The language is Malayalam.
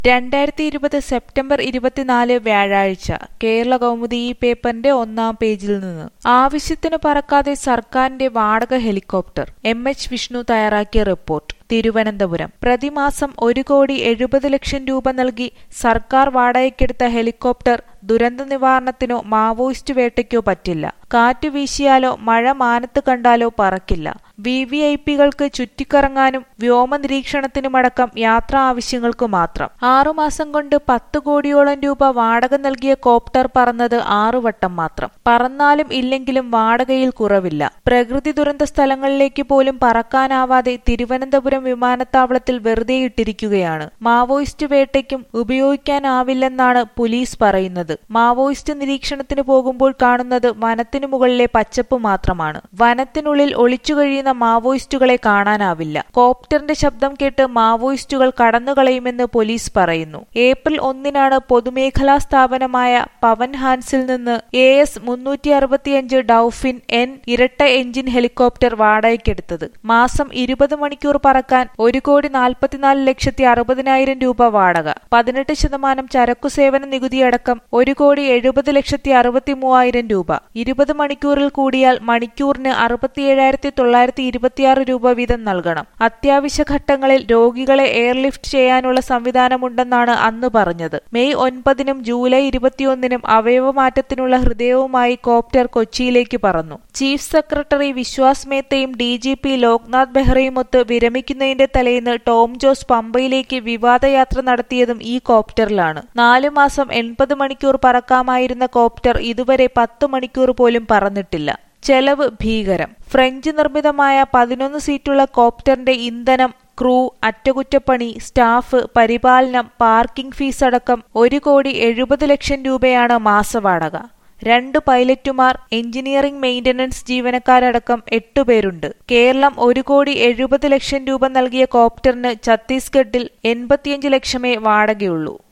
രണ്ടായിരത്തി ഇരുപത് സെപ്റ്റംബർ ഇരുപത്തിനാല് വ്യാഴാഴ്ച കേരള കൗമുദി ഈ പേപ്പറിന്റെ ഒന്നാം പേജിൽ നിന്ന് ആവശ്യത്തിന് പറക്കാതെ സർക്കാരിന്റെ വാടക ഹെലികോപ്റ്റർ എം എച്ച് വിഷ്ണു തയ്യാറാക്കിയ റിപ്പോർട്ട് തിരുവനന്തപുരം പ്രതിമാസം ഒരു കോടി എഴുപത് ലക്ഷം രൂപ നൽകി സർക്കാർ വാടകയ്ക്കെടുത്ത ഹെലികോപ്റ്റർ ദുരന്ത നിവാരണത്തിനോ മാവോയിസ്റ്റ് വേട്ടയ്ക്കോ പറ്റില്ല കാറ്റ് വീശിയാലോ മഴ മാനത്ത് കണ്ടാലോ പറക്കില്ല വി വി ഐ പികൾക്ക് ചുറ്റിക്കറങ്ങാനും വ്യോമ നിരീക്ഷണത്തിനുമടക്കം യാത്രാ ആവശ്യങ്ങൾക്കു മാത്രം ആറുമാസം കൊണ്ട് പത്ത് കോടിയോളം രൂപ വാടക നൽകിയ കോപ്റ്റർ പറന്നത് ആറുവട്ടം മാത്രം പറന്നാലും ഇല്ലെങ്കിലും വാടകയിൽ കുറവില്ല പ്രകൃതി ദുരന്ത സ്ഥലങ്ങളിലേക്ക് പോലും പറക്കാനാവാതെ തിരുവനന്തപുരം വിമാനത്താവളത്തിൽ വെറുതെ ഇട്ടിരിക്കുകയാണ് മാവോയിസ്റ്റ് വേട്ടയ്ക്കും ഉപയോഗിക്കാനാവില്ലെന്നാണ് പോലീസ് പറയുന്നത് മാവോയിസ്റ്റ് നിരീക്ഷണത്തിന് പോകുമ്പോൾ കാണുന്നത് വനത്തിനു മുകളിലെ പച്ചപ്പ് മാത്രമാണ് വനത്തിനുള്ളിൽ ഒളിച്ചു കഴിയുന്ന മാവോയിസ്റ്റുകളെ കാണാനാവില്ല കോപ്റ്ററിന്റെ ശബ്ദം കേട്ട് മാവോയിസ്റ്റുകൾ കടന്നുകളയുമെന്ന് പോലീസ് പറയുന്നു ഏപ്രിൽ ഒന്നിനാണ് പൊതുമേഖലാ സ്ഥാപനമായ പവൻ ഹാൻസിൽ നിന്ന് എ എസ് മുന്നൂറ്റി അറുപത്തിയഞ്ച് ഡൌഫിൻ എൻ ഇരട്ട എഞ്ചിൻ ഹെലികോപ്റ്റർ വാടകയ്ക്കെടുത്തത് മാസം ഇരുപത് മണിക്കൂർ പറക്കാൻ ഒരു കോടി നാൽപ്പത്തിനാല് ലക്ഷത്തി അറുപതിനായിരം രൂപ വാടക പതിനെട്ട് ശതമാനം ചരക്കു സേവന നികുതിയടക്കം ഒരു കോടി എഴുപത് ലക്ഷത്തി അറുപത്തി മൂവായിരം രൂപ ഇരുപത് മണിക്കൂറിൽ കൂടിയാൽ മണിക്കൂറിന് അറുപത്തിയേഴായിരത്തി തൊള്ളായിരത്തി ഇരുപത്തിയാറ് രൂപ വീതം നൽകണം അത്യാവശ്യ ഘട്ടങ്ങളിൽ രോഗികളെ എയർലിഫ്റ്റ് ചെയ്യാനുള്ള സംവിധാനമുണ്ടെന്നാണ് അന്ന് പറഞ്ഞത് മെയ് ഒൻപതിനും ജൂലൈ ഇരുപത്തിയൊന്നിനും അവയവമാറ്റത്തിനുള്ള ഹൃദയവുമായി കോപ്റ്റർ കൊച്ചിയിലേക്ക് പറന്നു ചീഫ് സെക്രട്ടറി വിശ്വാസ് മേത്തയും ഡി ജി പി ലോക്നാഥ് ബെഹ്റയുമൊത്ത് വിരമിക്കുന്നതിന്റെ തലേന്ന് ടോം ജോസ് പമ്പയിലേക്ക് വിവാദയാത്ര നടത്തിയതും ഈ കോപ്റ്ററിലാണ് നാലു മാസം എൺപത് മണിക്കൂർ പറക്കാമായിരുന്ന കോപ്റ്റർ ഇതുവരെ പത്ത് മണിക്കൂർ പോലും പറന്നിട്ടില്ല ചെലവ് ഭീകരം ഫ്രഞ്ച് നിർമ്മിതമായ പതിനൊന്ന് സീറ്റുള്ള കോപ്റ്ററിന്റെ ഇന്ധനം ക്രൂ അറ്റകുറ്റപ്പണി സ്റ്റാഫ് പരിപാലനം പാർക്കിംഗ് ഫീസ് അടക്കം ഒരു കോടി എഴുപത് ലക്ഷം രൂപയാണ് മാസവാടക രണ്ട് പൈലറ്റുമാർ എഞ്ചിനീയറിംഗ് മെയിന്റനൻസ് ജീവനക്കാരടക്കം എട്ടുപേരുണ്ട് കേരളം ഒരു കോടി എഴുപത് ലക്ഷം രൂപ നൽകിയ കോപ്റ്ററിന് ഛത്തീസ്ഗഡിൽ എൺപത്തിയഞ്ച് ലക്ഷമേ വാടകയുള്ളൂ